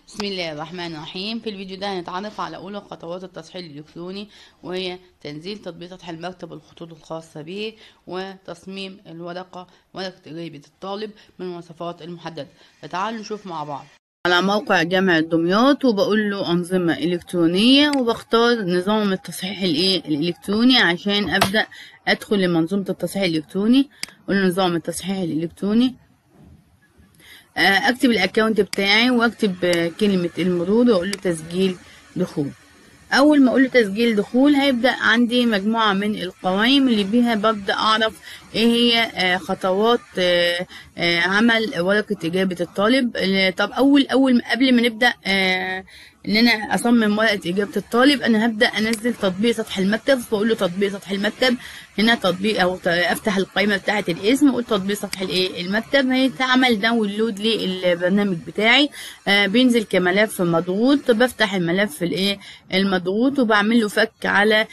بسم الله الرحمن الرحيم في الفيديو ده هنتعرف على أولى خطوات التصحيح الإلكتروني وهي تنزيل تطبيق سطح المكتب والخطوط الخاصة به وتصميم الورقة ورقة إجابة الطالب من المواصفات المحددة فتعالوا نشوف مع بعض على موقع جامعة دمياط وبقول له أنظمة إلكترونية وبختار نظام التصحيح الإيه الإلكتروني عشان أبدأ أدخل لمنظومة التصحيح الإلكتروني أقول له نظام التصحيح الإلكتروني اكتب الاكونت بتاعي واكتب كلمة المرور واقول له تسجيل دخول اول ما اقول له تسجيل دخول هيبدا عندي مجموعه من القوائم اللي بيها ببدا اعرف ايه هي خطوات عمل ورقه اجابه الطالب طب اول اول قبل ما نبدا ان انا اصمم ورقه اجابه الطالب انا هبدا انزل تطبيق سطح المكتب فاقول له تطبيق سطح المكتب هنا تطبيق او افتح القائمه بتاعه الاسم واقول تطبيق سطح الايه المكتب هيتعمل داونلود للبرنامج بتاعي آه بينزل كملف مضغوط بفتح الملف الايه المضغوط وبعمل له فك على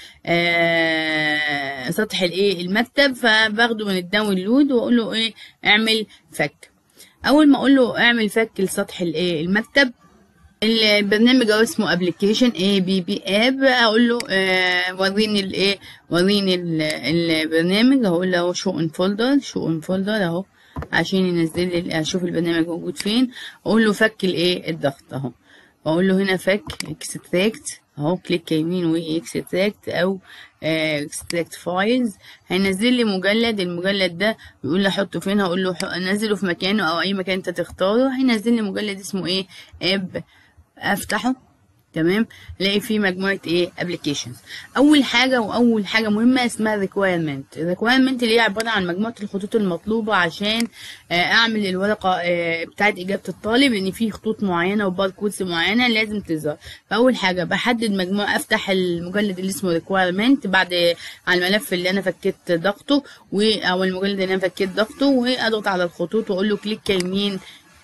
آه سطح الايه المكتب فباخده من الداونلود واقول له ايه اعمل فك اول ما اقول له اعمل فك لسطح الايه المكتب البرنامج هو اسمه ابلكيشن اي بي بي اب اقول له آه وريني الايه وريني البرنامج هقول له شو ان فولدر شو ان فولدر اهو عشان ينزل لي اشوف البرنامج موجود فين اقول له فك الايه الضغط اهو واقول له هنا فك اكستراكت اهو كليك يمين واكستراكت او اكستراكت فايلز هينزل لي مجلد المجلد ده بيقول لي احطه فين هقول له انزله في مكانه او اي مكان انت تختاره هينزل لي مجلد اسمه ايه اب افتحه تمام الاقي فيه مجموعه ايه ابلكيشنز اول حاجه واول حاجه مهمه اسمها ريكويرمنت الريكويرمنت اللي هي عباره عن مجموعه الخطوط المطلوبه عشان اعمل الورقه بتاعه اجابه الطالب لان في خطوط معينه وباركودز معينه لازم تظهر فاول حاجه بحدد مجموعه افتح المجلد اللي اسمه ريكويرمنت بعد على الملف اللي انا فكيت ضغطه او المجلد اللي انا فكيت ضغطه واضغط على الخطوط واقول له كليك يمين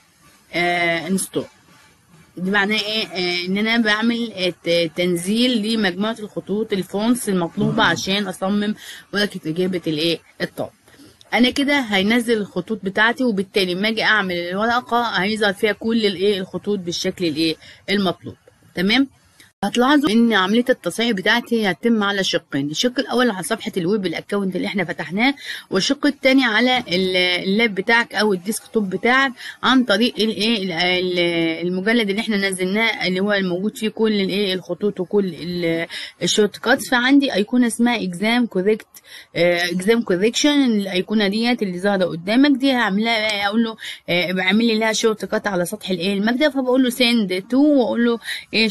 انستول دي معناه ايه آه ان انا بعمل آه تنزيل لمجموعه الخطوط الفونتس المطلوبه عشان اصمم ورقه اجابه الايه الطالب انا كده هينزل الخطوط بتاعتي وبالتالي لما اجي اعمل الورقه هيظهر فيها كل الايه الخطوط بالشكل الايه المطلوب تمام هتلاحظوا ان عمليه التصحيح بتاعتي هتتم على شقين الشق الاول على صفحه الويب الاكونت اللي احنا فتحناه والشق الثاني على اللاب بتاعك او الديسك توب بتاعك عن طريق الايه المجلد اللي احنا نزلناه اللي هو الموجود فيه كل الايه الخطوط وكل الشورت كاتس فعندي ايقونه اسمها اكزام كوريكت اكزام كوريكشن الايقونه ديت اللي ظاهره قدامك دي هعملها اقول له بعمل لي لها شورت كات على سطح الايه المكتب فبقول له سند تو واقول له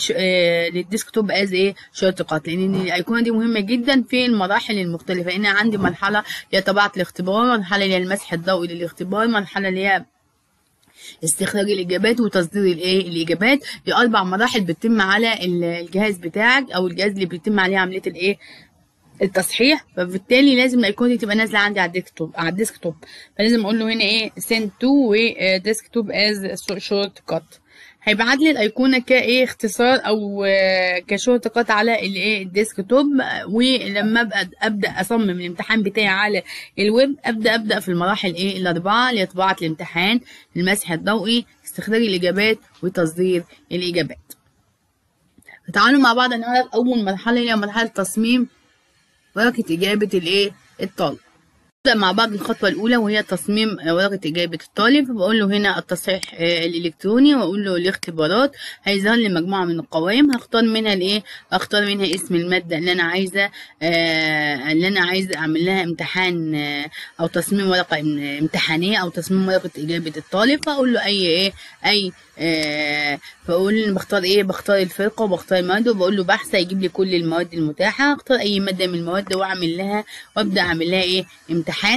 ايه الديسكتوب از ايه شورت كات لان الايقونه دي مهمه جدا في المراحل المختلفه انا عندي مرحله هي طباعه الاختبار مرحله اللي هي المسح الضوئي للاختبار مرحله اللي هي استخراج الاجابات وتصدير الايه الاجابات دي اربع مراحل بتتم على الجهاز بتاعك او الجهاز اللي بيتم عليه عمليه الايه التصحيح فبالتالي لازم الايقونه دي تبقى نازله عندي على الديسكتوب على الديسكتوب فلازم اقول له هنا ايه send to وديسكتوب از شورت كات هيبعت لي الايقونه كايه اختصار او كشورت كات على الايه الديسك توب ولما ابقى ابدا اصمم الامتحان بتاعي على الويب ابدا ابدا في المراحل ايه الاربعه اللي طباعه الامتحان المسح الضوئي استخراج الاجابات وتصدير الاجابات تعالوا مع بعض نعرف اول مرحله هي مرحله تصميم ورقه اجابه الايه الطالب نبدأ مع بعض الخطوة الأولى وهي تصميم ورقة إجابة الطالب بقول له هنا التصحيح الإلكتروني وأقول له الاختبارات هيظهر لي مجموعة من القوائم هختار منها الإيه أختار منها اسم المادة اللي أنا عايزة آه اللي أنا عايزة أعمل لها امتحان آه أو تصميم ورقة امتحانية أو تصميم ورقة إجابة الطالب فأقول له أي إيه أي آه فاقول بختار ايه بختار الفرقه وبختار المواد وبقول له بحث هيجيب لي كل المواد المتاحه اختار اي ماده من المواد واعمل لها وابدا اعمل لها ايه امتحان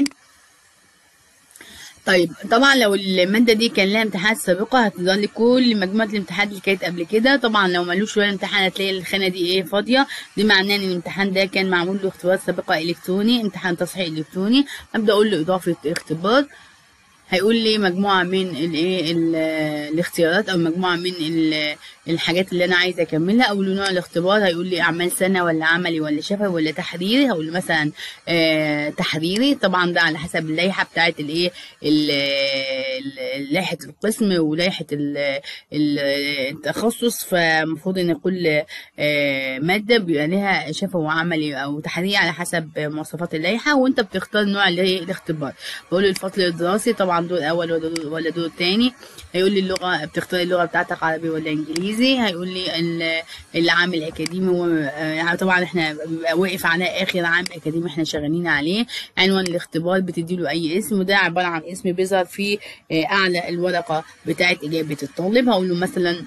طيب طبعا لو الماده دي كان لها امتحانات سابقه هتظهر لي كل مجموعه الامتحانات اللي كانت قبل كده طبعا لو ملوش ولا امتحان هتلاقي الخانه دي ايه فاضيه دي معناه ان الامتحان ده كان معمول له اختبار سابقه الكتروني امتحان تصحيح الكتروني ابدا اقول له اضافه اختبار هيقول لي مجموعة من الايه ال- الاختيارات او مجموعة من ال- الحاجات اللي انا عايزة اكملها اقول له نوع الاختبار هيقول لي اعمال سنة ولا عملي ولا شفوي ولا تحريري هقول له مثلا آه تحريري طبعا ده على حسب اللائحة بتاعت الايه ال- ال- لائحة القسم ولائحة ال- ال- التخصص فالمفروض ان كل آه، مادة بيبقى لها شفوي وعملي او تحريري على حسب مواصفات اللائحة وانت بتختار نوع اللي هي الاختبار بقول له الفصل الدراسي طبعا دور اول ولا دور ولا دور تاني هيقول لي اللغة بتختار اللغة بتاعتك عربي ولا انجليزي هيقول لي ال- العام الاكاديمي هو آه، طبعا احنا بيبقى واقف على اخر عام اكاديمي احنا شغالين عليه عنوان الاختبار بتدي له اي اسم وده عبارة عن اسم بيظهر في آه، اعلى الورقة بتاعت اجابة الطالب هقول له مثلا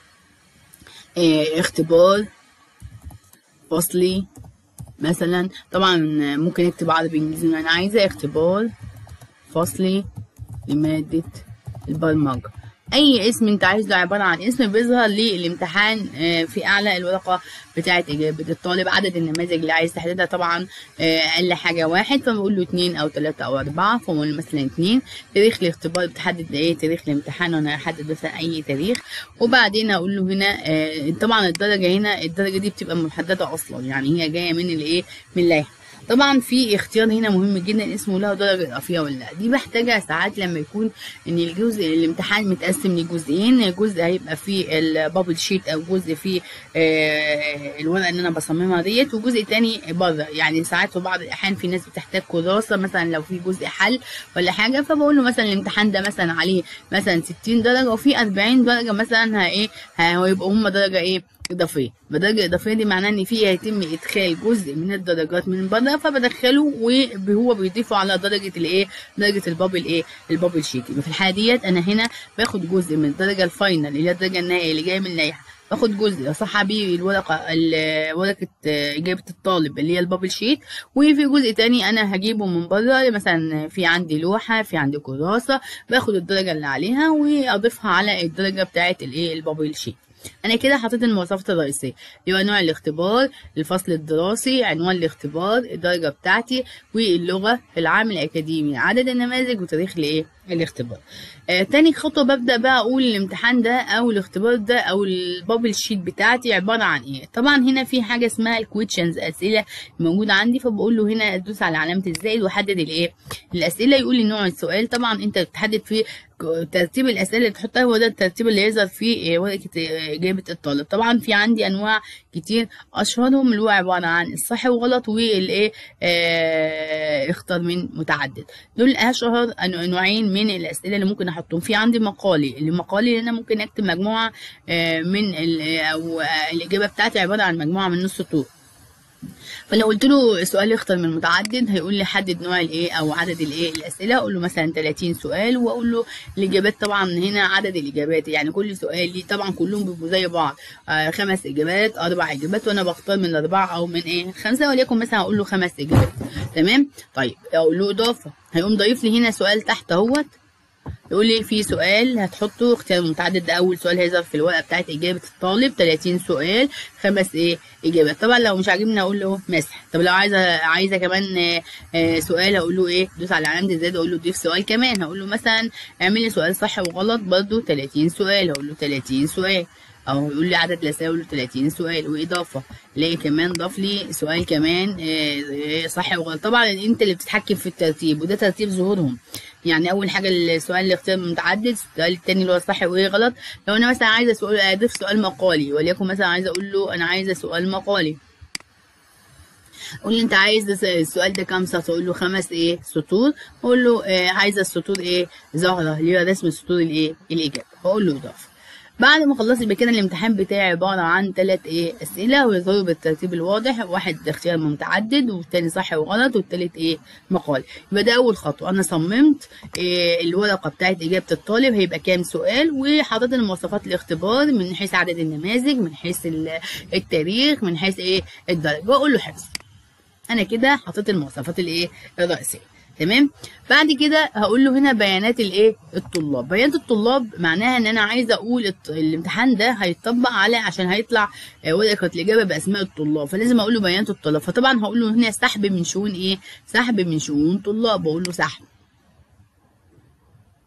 آه، اختبار فصلي مثلا طبعا ممكن اكتب عربي انجليزي لو انا عايزه اختبار فصلي لمادة البرمجة اي اسم انت عايزه عبارة عن اسم بيظهر للامتحان آه، في اعلى الورقة بتاعة اجابة الطالب عدد النماذج اللي عايز تحددها طبعا آه، اقل حاجة واحد فبقول له اتنين او تلاتة او اربعة فبقول له مثلا اتنين تاريخ الاختبار بتحدد ايه تاريخ الامتحان وانا هحدد مثلا اي تاريخ وبعدين اقول له هنا آه، طبعا الدرجة هنا الدرجة دي بتبقى محددة اصلا يعني هي جاية من الايه من اللائحة طبعا في اختيار هنا مهم جدا اسمه له درجة إضافية ولا لا دي بحتاجها ساعات لما يكون ان الجزء الامتحان متقسم لجزئين جزء هيبقى في البابل شيت او جزء في آه، الورقة اللي انا بصممها ديت وجزء تاني بره يعني ساعات في بعض الاحيان في ناس بتحتاج كراسة مثلا لو في جزء حل ولا حاجة فبقول له مثلا الامتحان ده مثلا عليه مثلا 60 درجة وفي 40 درجة مثلا ها ايه ها- هيبقوا هم درجة ايه إضافية بدرجة إضافية دي معناه إن فيه هيتم إدخال جزء من الدرجات من بره فبدخله وهو بيضيفه على درجة الإيه درجة البابل إيه البابل شيت يبقى في الحالة ديت أنا هنا باخد جزء من الدرجة الفاينل اللي هي الدرجة النهائية اللي جاية من اللائحة باخد جزء اصحح بيه الورقه ال- ورقه آه، اجابه الطالب اللي هي البابل شيت وفي جزء تاني انا هجيبه من بره مثلا في عندي لوحه في عندي كراسه باخد الدرجه اللي عليها واضيفها على الدرجه بتاعه الايه البابل شيت انا كده حطيت المواصفات الرئيسيه يبقى نوع الاختبار الفصل الدراسي عنوان الاختبار الدرجه بتاعتي واللغه العام الاكاديمي عدد النماذج وتاريخ الايه الاختبار آه تاني خطوه ببدا بقى اقول الامتحان ده او الاختبار ده او البابل شيت بتاعتي عباره عن ايه طبعا هنا في حاجه اسمها الكويشنز اسئله موجوده عندي فبقول له هنا ادوس على علامه الزائد واحدد الايه الاسئله يقول لي نوع السؤال طبعا انت بتحدد فيه ترتيب الاسئله اللي تحطها هو ده الترتيب اللي يظهر في ورقه اجابه الطالب طبعا في عندي انواع كتير اشهرهم اللي هو عباره عن الصح وغلط والايه آه اختار من متعدد دول اشهر أنو- نوعين من الاسئله اللي ممكن احطهم في عندي مقالي المقالي اللي انا ممكن اكتب مجموعه آه من ال- او آه، الاجابه بتاعتي عباره عن مجموعه من نص سطور فلو قلت له سؤال يختار من متعدد هيقول لي حدد نوع الايه او عدد الايه الاسئله اقول له مثلا 30 سؤال واقول له الاجابات طبعا هنا عدد الاجابات يعني كل سؤال ليه طبعا كلهم بيبقوا زي بعض آه خمس اجابات اربع اجابات وانا بختار من الاربعه او من ايه خمسه وليكن مثلا هقول له خمس اجابات تمام طيب اقول له اضافه هيقوم ضايف لي هنا سؤال تحت اهوت يقول لي في سؤال هتحطه اختيار متعدد ده اول سؤال هيظهر في الورقه بتاعت اجابه الطالب 30 سؤال خمس ايه اجابات طبعا لو مش عاجبني اقول له مسح طب لو عايزه عايزه كمان آه، آه، سؤال هقول له ايه دوس على علامه الزائد اقول له ضيف سؤال كمان هقول له مثلا اعمل لي سؤال صح وغلط برضه 30 سؤال هقول له 30 سؤال او يقول لي عدد الاسئله اقول له 30 سؤال واضافه الاقي كمان ضاف لي سؤال كمان آه، آه، صح وغلط طبعا انت اللي بتتحكم في الترتيب وده ترتيب ظهورهم يعني اول حاجه السؤال اللي اختيار متعدد السؤال التاني اللي هو صح وايه غلط لو انا مثلا عايزه سؤال اضيف سؤال مقالي وليكن مثلا عايزه اقول له انا عايزه سؤال مقالي قول لي انت عايز السؤال ده كام سطر اقول له خمس ايه سطور اقول له آه عايزه السطور ايه ظاهره اللي هي رسم سطور الايه الاجابه اقول له اضافه بعد ما خلصت يبقى كده الامتحان بتاعي عبارة عن ثلاث ايه اسئلة ويظهروا بالترتيب الواضح واحد اختيار متعدد والتاني صح وغلط والتالت ايه مقال يبقى ده اول خطوة انا صممت إيه الورقة بتاعت اجابة الطالب هيبقى كام سؤال وحطيت المواصفات الاختبار من حيث عدد النماذج من حيث ال- التاريخ من حيث ايه الدرجة واقول له حفظ انا كده حطيت المواصفات الايه الرئيسيه تمام بعد كده هقول له هنا بيانات الايه الطلاب بيانات الطلاب معناها ان انا عايزه اقول الت- الامتحان ده هيتطبق على عشان هيطلع آه، ورقه الاجابه باسماء الطلاب فلازم اقول له بيانات الطلاب فطبعا هقول له هنا سحب من شؤون ايه سحب من شؤون طلاب بقول له سحب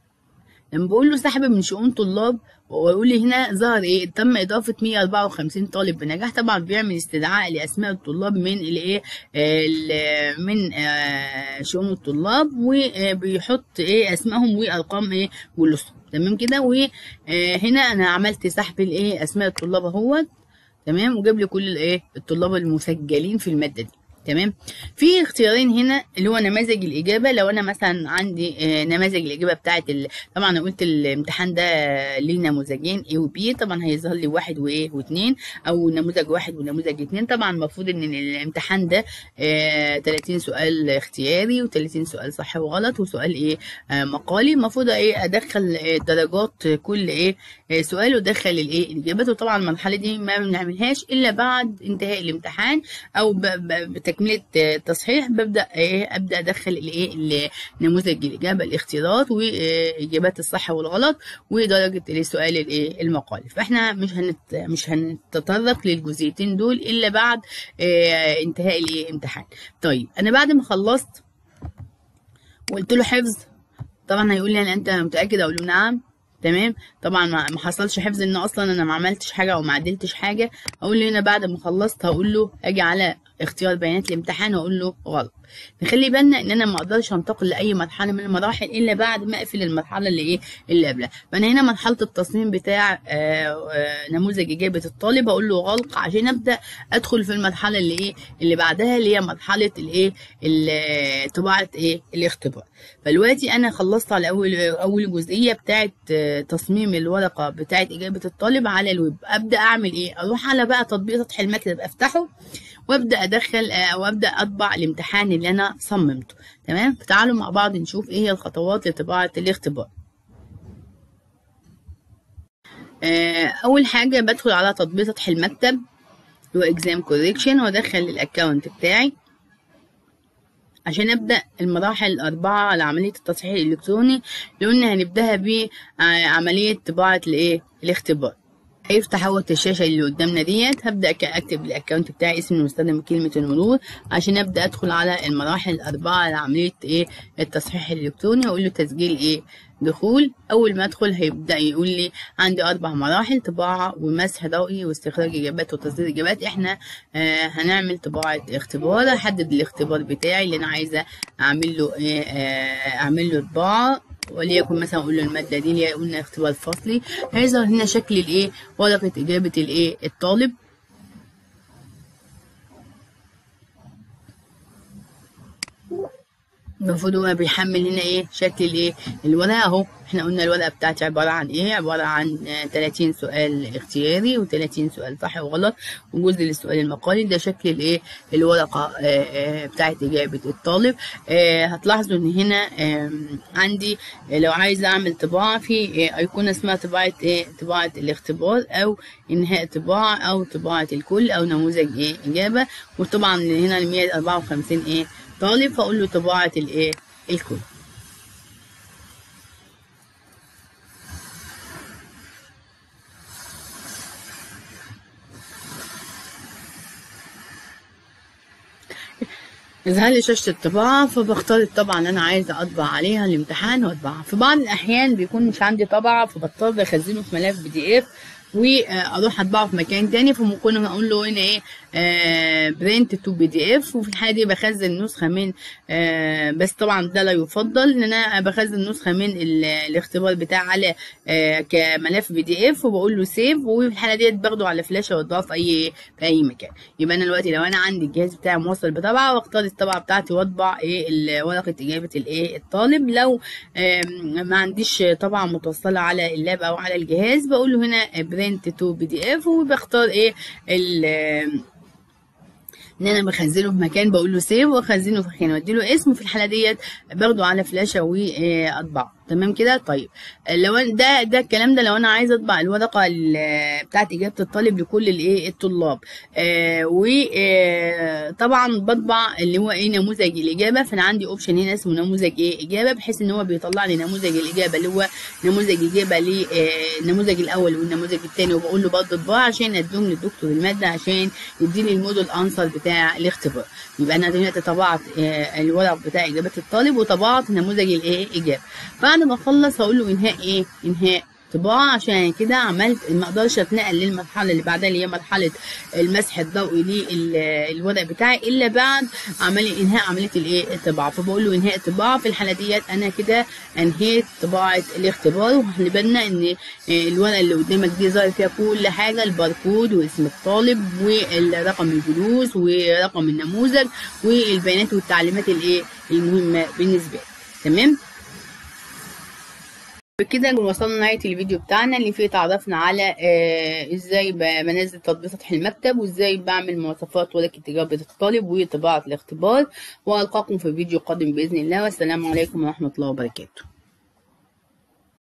لما بقول له سحب من شؤون طلاب ويقول لي هنا ظهر ايه تم اضافه 154 طالب بنجاح طبعا بيعمل استدعاء لاسماء الطلاب من الايه ال- من آه، شؤون الطلاب وبيحط ايه اسمائهم وارقام ايه جلوسهم تمام كده وهنا انا عملت سحب الايه اسماء الطلاب اهوت تمام وجاب لي كل الايه الطلاب المسجلين في الماده دي تمام في اختيارين هنا اللي هو نماذج الاجابه لو انا مثلا عندي آه، نماذج الاجابه بتاعت ال... طبعا انا قلت الامتحان ده ليه نموذجين A و B طبعا هيظهر لي واحد وايه واثنين او نموذج واحد ونموذج اتنين طبعا المفروض ان الامتحان ده آه 30 سؤال اختياري و30 سؤال صح وغلط وسؤال ايه آه مقالي المفروض ايه ادخل آه، درجات كل ايه آه، سؤال وادخل الايه الاجابات وطبعا المرحله دي ما بنعملهاش الا بعد انتهاء الامتحان او ب... ب... بتكمله آه، تصحيح ببدا ايه ابدا ادخل الايه ال- نموذج الاجابه الاختيارات واجابات الصح والغلط ودرجه السؤال الايه المقالي فاحنا مش هنت... مش هنتطرق للجزئيتين دول الا بعد آه، انتهاء الايه الامتحان طيب انا بعد ما خلصت وقلت له حفظ طبعا هيقول لي انا انت متاكد اقول له نعم تمام طبعا ما ما حصلش حفظ ان اصلا انا ما عملتش حاجه او ما عدلتش حاجه اقول له هنا بعد ما خلصت هقول له اجي على اختيار بيانات الامتحان واقول له غلط نخلي بالنا ان انا ما اقدرش انتقل لاي مرحله من المراحل الا بعد ما اقفل المرحله اللي ايه اللي قبلها فانا هنا مرحله التصميم بتاع آه، آه، نموذج اجابه الطالب اقول له غلق عشان ابدا ادخل في المرحله اللي ايه اللي بعدها اللي هي مرحله الايه ال- طباعه ايه الاختبار فدلوقتي انا خلصت على اول اول جزئيه بتاعه آه، تصميم الورقه بتاعه اجابه الطالب على الويب ابدا اعمل ايه اروح على بقى تطبيق سطح المكتب افتحه وابدا ادخل آه، وابدا اطبع الامتحان اللي انا صممته تمام فتعالوا مع بعض نشوف ايه هي الخطوات لطباعه الاختبار آه، اول حاجه بدخل على تطبيق سطح المكتب اللي هو اكزام كوريكشن وادخل الاكونت بتاعي عشان ابدا المراحل الاربعه لعمليه التصحيح الالكتروني اللي قلنا هنبداها بعمليه طباعه الايه الاختبار هيفتح اول الشاشه اللي قدامنا ديت هبدا ك- اكتب الاكونت بتاعي اسم المستخدم وكلمه المرور عشان ابدا ادخل على المراحل الاربعه لعمليه ايه التصحيح الالكتروني واقول له تسجيل ايه دخول اول ما ادخل هيبدا يقول لي عندي اربع مراحل طباعه ومسح ضوئي واستخراج اجابات وتصدير اجابات احنا آه هنعمل طباعه اختبار احدد الاختبار بتاعي اللي انا عايزه اعمل له ايه آه اعمل له طباعه وليكن مثلا اقول له الماده دي اللي هي قلنا اختبار فصلي هيظهر هنا شكل الايه ورقه اجابه الايه الطالب المفروض هو بيحمل هنا ايه شكل الايه الورقه اهو احنا قلنا الورقه بتاعتي عباره عن ايه عباره عن آه، 30 سؤال اختياري و30 سؤال صح وغلط وجزء للسؤال المقالي ده شكل الايه الورقه آه، آه، بتاعت اجابه الطالب آه، هتلاحظوا ان هنا آم، عندي آه، لو عايزه اعمل طباعه في آه، ايقونه اسمها طباعه ايه طباعه الاختبار او انهاء طباعه او طباعه الكل او نموذج ايه اجابه وطبعا هنا ال 154 ايه طالب فاقول له طباعه الايه الكل يظهر لي شاشة الطباعة فبختار الطبعة اللي أنا عايزة أطبع عليها الامتحان وأطبعها في بعض الأحيان بيكون مش عندي طبعة فبضطر أخزنه في ملف بي دي إف واروح اطبعه في مكان تاني فممكن اقول له هنا ايه برنت تو بي دي اف وفي الحاله دي بخزن نسخه من آه بس طبعا ده لا يفضل ان انا بخزن نسخه من ال- الاختبار بتاعي على آه كملف بي دي اف وبقول له سيف وفي الحاله ديت باخده على فلاشه واضافه في اي في اي مكان يبقى انا دلوقتي لو انا عندي الجهاز بتاعي موصل بطبعه واختار الطبعه بتاعتي واطبع ايه ال- ورقه اجابه الايه الطالب لو آم، ما عنديش طبعه متوصله على اللاب او على الجهاز بقول له هنا برنت تو بي دي اف وبختار ايه ال ان انا بخزنه في مكان بقول له سيف واخزنه في مكان وادي له اسم في الحاله ديت باخده على فلاشه واطبعه تمام كده طيب لو أنا- ده ده الكلام ده لو انا عايزه اطبع الورقه ال- بتاعت اجابه الطالب لكل الايه الطلاب آه وطبعا بطبع اللي هو ايه نموذج الاجابه فانا عندي اوبشن هنا اسمه نموذج ايه اجابه بحيث ان هو بيطلع لي نموذج الاجابه اللي هو نموذج اجابه للنموذج الاول والنموذج الثاني وبقول له برضه اطبعه عشان ادوم للدكتور الماده عشان يديني الموديل انسر بتاع الاختبار يبقى انا دلوقتي طبعت آه، الورق بتاع اجابات الطالب وطبعت نموذج الايه اجابه بعد بعد ما اخلص هقول له انهاء ايه انهاء طباعة عشان كده عملت ما اقدرش اتنقل للمرحله اللي بعدها اللي هي مرحله المسح الضوئي للورق بتاعي الا بعد عمليه انهاء عمليه الايه الطباعه فبقول له انهاء الطباعه في الحاله ديت انا كده انهيت طباعه الاختبار وخلي بالنا ان الورقه اللي قدامك دي ظاهر فيها كل حاجه الباركود واسم الطالب والرقم الجلوس ورقم النموذج والبيانات والتعليمات الايه المهمه بالنسبه لي تمام بكده وصلنا لنهاية الفيديو بتاعنا اللي فيه تعرفنا على آه ازاي بنزل تطبيق سطح المكتب وازاي بعمل مواصفات ورقة إجابة الطالب وطباعة الاختبار وألقاكم في فيديو قادم بإذن الله والسلام عليكم ورحمة الله وبركاته